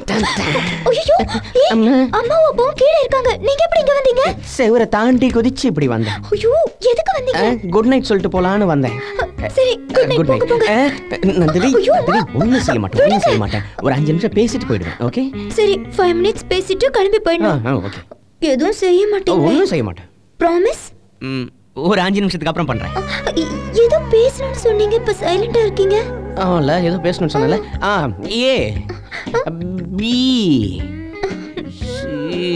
ஐயோ அம்மா அப்பாவும் கீழே இருக்காங்க நீங்க எப்படி இங்க வந்தீங்க செவரை தாண்டி குதிச்சு இப்படி வந்தேன் ஐயோ எதுக்கு வந்தீங்க குட் நைட் சொல்லிட்டு போலான்னு வந்தேன் சரி குட் நைட் குட் போங்க போங்க நைட் நந்தினி நந்தினி ஒன்றும் செய்ய மாட்டேன் ஒன்றும் செய்ய மாட்டேன் ஒரு அஞ்சு நிமிஷம் பேசிட்டு போயிடுவேன் ஓகே சரி ஃபைவ் மினிட்ஸ் பேசிட்டு கிளம்பி ஆ போயிடணும் ஆ ஓகே எதுவும் செய்ய மாட்டீங்க ஒன்றும் செய்ய மாட்டேன் ப்ராமிஸ் ம், ஒரு அஞ்சு நிமிஷத்துக்கு அப்புறம் பண்றேன் ஏதோ பேசணும்னு சொன்னீங்க இப்ப சைலண்டா இருக்கீங்க ஆமாம்ல ஏதோ பேசணும்னு சொன்னல ஆ ஏ பி சி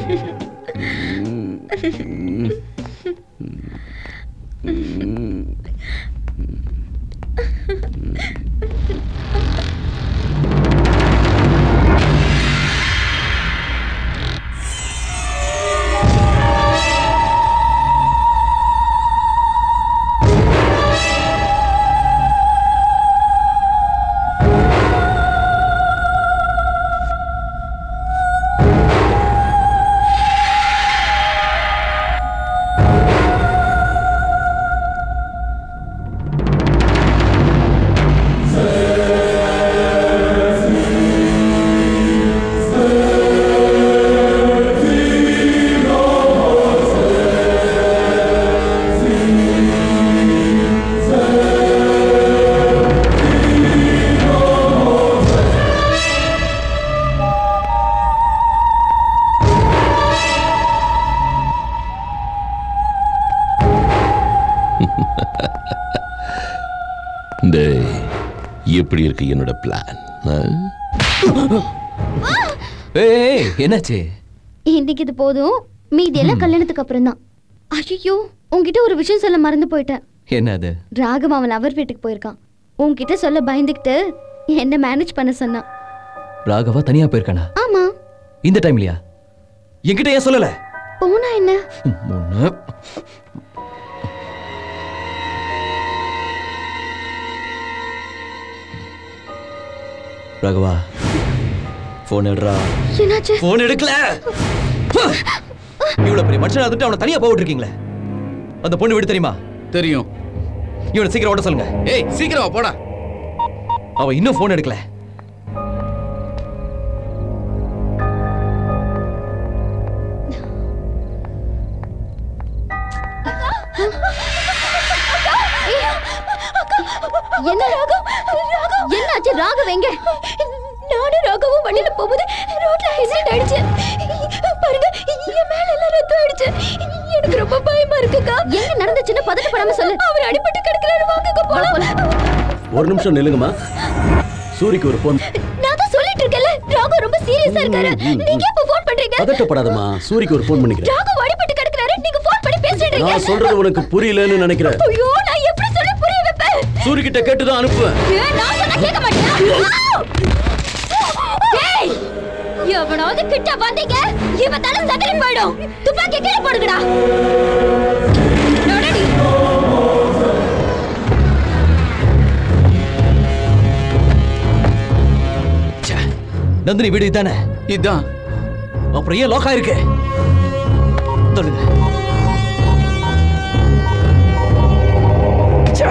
டேய் எப்படி இருக்கு என்னோட பிளான் ஏய் என்னாச்சு இன்னைக்கு இது போதும் மீதி எல்லாம் கல்யாணத்துக்கு அப்புறம் தான் ஐயோ உன்கிட்ட ஒரு விஷயம் சொல்ல மறந்து போயிட்டேன் என்ன அது ராகவ் அவன் அவர் வீட்டுக்கு போயிருக்கான் உன்கிட்ட சொல்ல பயந்துக்கிட்டு என்ன மேனேஜ் பண்ண சொன்னான் ராகவா தனியா போயிருக்கானா ஆமா இந்த டைம்லயா என்கிட்ட ஏன் சொல்லல போனா என்ன முன்ன ராகவா போன் எடுறா என்னாச்சு போன் எடுக்கல இவ்வளவு பெரிய மனுஷன் வந்துட்டு அவனை தனியா போட்டு இருக்கீங்களே அந்த பொண்ணு வீடு தெரியுமா தெரியும் இவனை சீக்கிரம் ஓட சொல்லுங்க ஏய் சீக்கிரம் போடா அவன் இன்னும் போன் எடுக்கல என்ன ராகவ் என்னாச்சு ராகவ் எங்க நானும் ராகவும் வண்டியில போகும்போது ரோட்ல ஆக்சிடென்ட் ஆயிடுச்சு பாருங்க என் மேல எல்லாம் ரத்தம் ஆயிடுச்சு எனக்கு ரொம்ப பயமா இருக்குக்கா என்ன நடந்துச்சுன்னு பதட்டப்படாம சொல்லு அவர் அடிபட்டு கிடக்குறாரு வாங்க போலாம் ஒரு நிமிஷம் நில்லுங்கம்மா சூரிக்கு ஒரு போன் நான் தான் சொல்லிட்டு இருக்கேன்ல ராகு ரொம்ப சீரியஸா இருக்காரு நீங்க எப்ப ஃபோன் பண்றீங்க பதட்டப்படாதம்மா சூரிக்கு ஒரு போன் பண்ணிக்கிறேன் ராகு அடிபட்டு கிடக்குறாரு நீங்க ஃபோன் பண்ணி பேசிட்டு நான் சொல்றது உனக்கு புரியலன்னு நினைக்கிறேன் ஐயோ நான் எப்படி சொல்லி புரிய வைப்பேன் சூரி கிட்ட கேட்டுதான் அனுப்புவேன் ஏன் நான் சொன்னா கேட்க மாட்டியா டேய் எவனாவது கிட்ட வந்தீங்க இவன் தலை சதறி போயிடும் துப்பாக்கி கீழே போடுங்கடா நடடி. ச்சே, நந்தினி வீடு இதானே இதான் அப்புறம் ஏன் லோக்கா இருக்கு சொல்லுங்க ச்சே.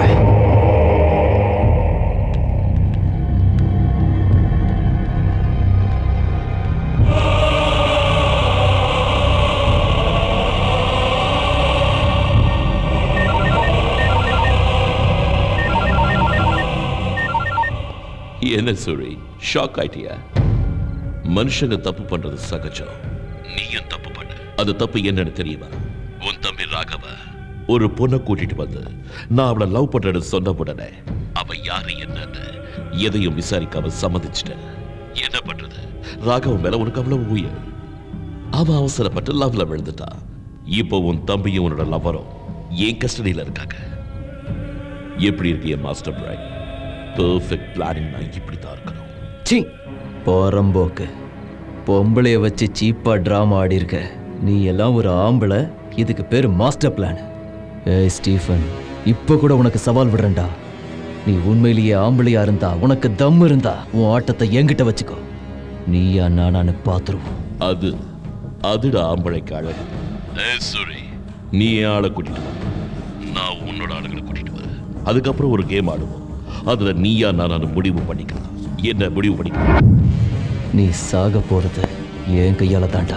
என்ன சூரி ஷாக் ஆயிட்டியா மனுஷங்க தப்பு பண்றது சகஜம் நீயும் தப்பு பண்ண அது தப்பு என்னன்னு தெரியுமா உன் தம்பி ராகவ ஒரு பொண்ணை கூட்டிட்டு வந்து நான் அவளை லவ் பண்றேன்னு சொன்ன உடனே அவ யாரு என்னன்னு எதையும் விசாரிக்காம சம்மதிச்சிட்டேன் என்ன பண்றது ராகவ மேல உனக்கு அவ்வளவு உயிர் அவன் அவசரப்பட்டு லவ்ல விழுந்துட்டான் இப்போ உன் தம்பியும் உன்னோட லவ்வரும் என் கஸ்டடியில இருக்காங்க எப்படி இருக்கு என் மாஸ்டர் பிரைட் பெர்ஃபெக்ட் பிளானிங் நான் இப்படி தான் இருக்கணும் சீ போறம்போக்கு பொம்பளைய வச்சு சீப்பா டிராமா ஆடி இருக்க நீ எல்லாம் ஒரு ஆம்பளை இதுக்கு பேரு மாஸ்டர் பிளான் ஏய் ஸ்டீஃபன் இப்போ கூட உனக்கு சவால் விடுறேன்டா நீ உண்மையிலேயே ஆம்பளையா இருந்தா உனக்கு தம் இருந்தா உன் ஆட்டத்தை என்கிட்ட வச்சுக்கோ நீயா நானான்னு பாத்துருவோம் அது அதுடா ஆம்பளைக்கு அழகு ஏய் சூரி நீ என் ஆளை கூட்டிட்டு வா நான் உன்னோட ஆளுங்களை கூட்டிட்டு வரேன் அதுக்கப்புறம் ஒரு கேம் ஆடுவோம் அதுல நீயா நானானு முடிவு பண்ணிக்கலாம் என்ன முடிவு பண்ணிக்கலாம் நீ சாக போறது என் கையால தாண்டா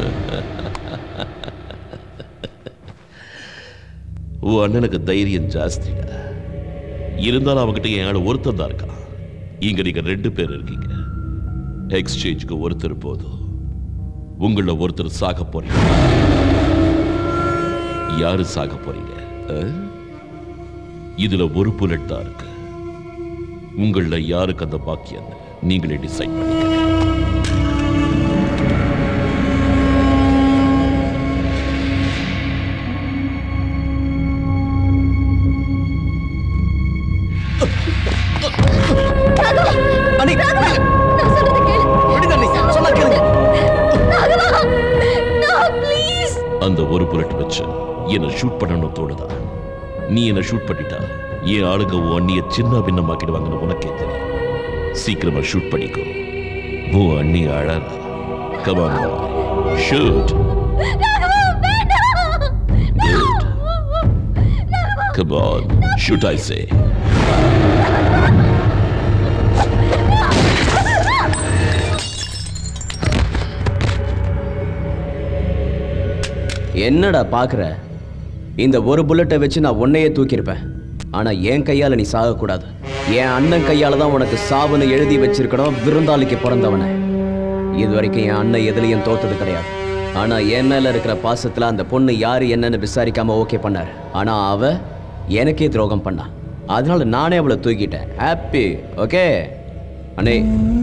உன் அண்ணனுக்கு தைரியம் ஜாஸ்திடா இருந்தாலும் அவகிட்ட என் ஆளு ஒருத்தன் தான் இருக்கான் இங்க நீங்க ரெண்டு பேர் இருக்கீங்க எக்ஸ்சேஞ்சுக்கு ஒருத்தர் போதும் உங்கள ஒருத்தர் சாக போறீங்க யாரு சாக போறீங்க ஆ? இதுல ஒரு புல்லட் தான் இருக்கு உங்கள யாருக்கு அந்த பாக்கியம் நீங்களே டிசைட் பண்ணிக்க அண்ணி நான் சொல்றத கேளு விடுங்க அண்ணி சொன்னா கேளுங்க ராகவா நான் ப்ளீஸ் அந்த ஒரு புல்லட் வச்சு என்ன ஷூட் பண்ணணும் தோணுதா நீ என்ன ஷூட் பண்ணிட்டா என் ஆளுங்க உன் அண்ணிய சின்ன பின்னமாக்கிடுவாங்கன்னு உனக்கே தெரியும் சீக்கிரமா ஷூட் பண்ணிக்கோ உன் அண்ணி அழறா கமான் ஷூட் ராகவா வேண்டாம் good come on shoot I say என்னடா பாக்குற இந்த ஒரு புல்லட்டை வச்சு நான் உன்னையே தூக்கியிருப்பேன் ஆனா என் கையால நீ சாகக்கூடாது என் அண்ணன் கையால தான் உனக்கு சாவுன்னு எழுதி வச்சிருக்கணும் விருந்தாளிக்கு பிறந்தவனை இது வரைக்கும் என் அண்ணன் எதுலயும் தோத்தது கிடையாது ஆனா என் மேல இருக்கிற பாசத்துல அந்த பொண்ணு யாரு என்னன்னு விசாரிக்காம ஓகே பண்ணாரு ஆனா அவ எனக்கே துரோகம் பண்ணா அதனால நானே அவளை தூக்கிட்டேன் ஹாப்பி ஓகே அண்ணே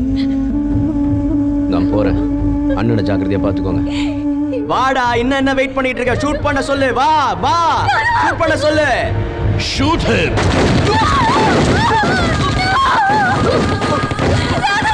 நான் போறேன் அண்ணனை ஜாக்கிரதையா பாத்துக்கோங்க வாடா இன்னும் என்ன வெயிட் பண்ணிட்டு இருக்க ஷூட் பண்ண சொல்லு வா வா ஷூட் பண்ண சொல்லு ஷூட் ஹிம் ராகவா